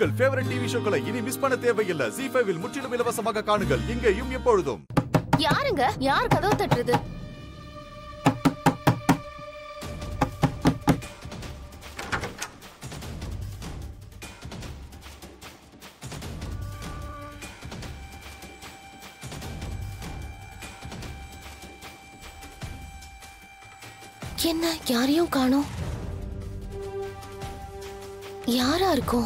உங்கள் favourite TV ஷோக்களை இனி miss பண்ண தேவையில்லை ஜி ஃபைவில் முற்றிலும் இலவசமாக காணுங்கள் இங்கேயும் எப்பொழுதும் யாருங்க யார் கதவு தட்டுறது என்ன யாரையும் காணோம் யாரா இருக்கும்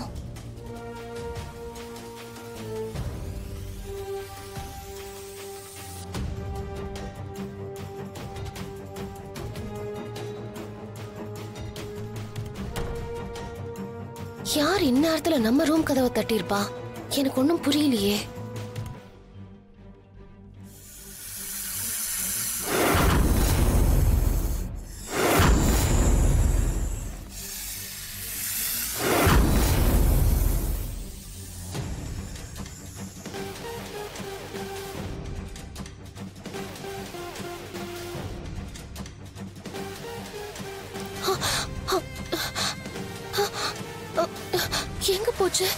யார் இந்நேரத்துல நம்ம ரூம் கதவை தட்டியிருப்பா எனக்கு ஒன்றும் புரியலையே எங்க போச்சு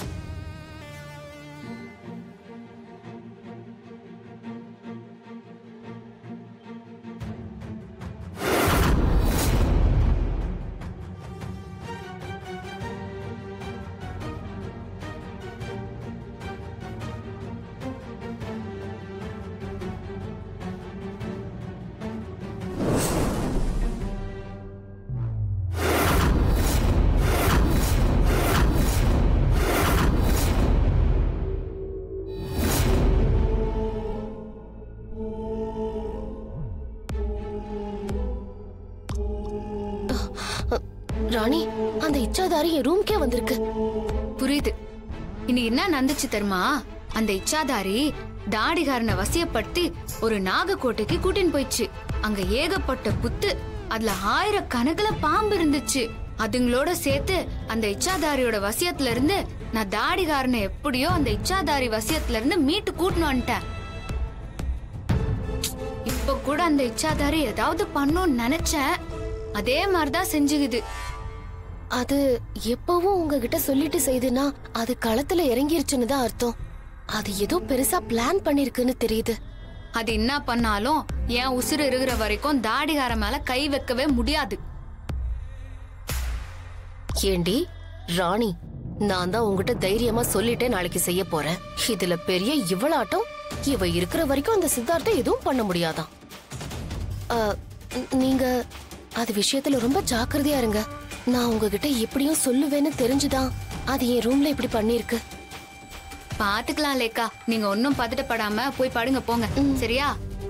ராணி அந்த இச்சாதாரி என் ரூம்க்கே வந்திருக்கு புரியுது இன்னைக்கு என்ன நடந்துச்சு தெரியுமா அந்த இச்சாதாரி தாடிகாரனை வசியப்படுத்தி ஒரு நாகக்கோட்டைக்கு கூட்டின்னு போயிடுச்சு அங்க ஏகப்பட்ட புத்து அதுல ஆயிரக்கணக்குல பாம்பு இருந்துச்சு அதுங்களோட சேர்த்து அந்த இச்சாதாரியோட வசியத்துல இருந்து நான் தாடிகாரனை எப்படியோ அந்த இச்சாதாரி வசியத்துல இருந்து மீட்டு கூட்டின்னு வந்துட்டேன் இப்ப கூட அந்த இச்சாதாரி ஏதாவது பண்ணணும்னு நினைச்சேன் அதே மாதிரிதான் செஞ்சுக்குது அது எப்பவும் உங்ககிட்ட சொல்லிட்டு செய்துன்னா அது களத்துல இறங்கிருச்சுன்னு தான் அர்த்தம் அது ஏதோ பெருசா பிளான் பண்ணிருக்குன்னு தெரியுது அது என்ன பண்ணாலும் என் உசுறு இருக்கிற வரைக்கும் தாடிகார மேல கை வைக்கவே முடியாது ஏண்டி ராணி நான் தான் உங்ககிட்ட தைரியமா சொல்லிட்டே நாளைக்கு செய்ய போறேன் இதுல பெரிய இவளாட்டம் இவ இருக்கிற வரைக்கும் அந்த சித்தார்த்த எதுவும் பண்ண முடியாதாம் அ, ந- நீங்க அது விஷயத்துல ரொம்ப ஜாக்கிரதையா இருங்க நான் உங்ககிட்ட எப்படியும் சொல்லுவேன்னு தெரிஞ்சுதான் அது என் ரூம்ல இப்படி பண்ணிருக்கு பாத்துக்கலாம் லேக்கா நீங்க ஒன்னும் பதட்டப்படாம போய் படுங்க போங்க சரியா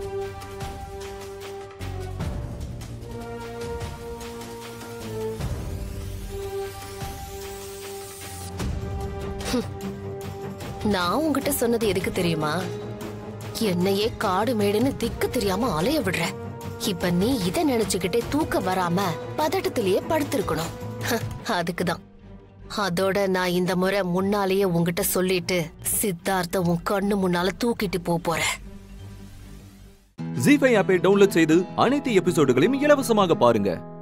நான் உங்ககிட்ட சொன்னது எதுக்கு தெரியுமா என்னையே காடு மேடுன்னு திக்கு தெரியாம அலைய விடுற இப்ப நீ இத நினைச்சுக்கிட்டே தூக்க வராம பதட்டத்திலேயே படுத்திருக்கணும் ஹ, அதுக்குதான் அதோட நான் இந்த முறை முன்னாலேயே உன்கிட்ட சொல்லிட்டு சித்தார்த்த உன் கண்ணு முன்னால தூக்கிட்டு போப் போறேன் ஜி ஃபைவ் ஆப்பை டவுன்லோட் செய்து அனைத்து எபிசோடுகளையும் இலவசமாக பாருங்க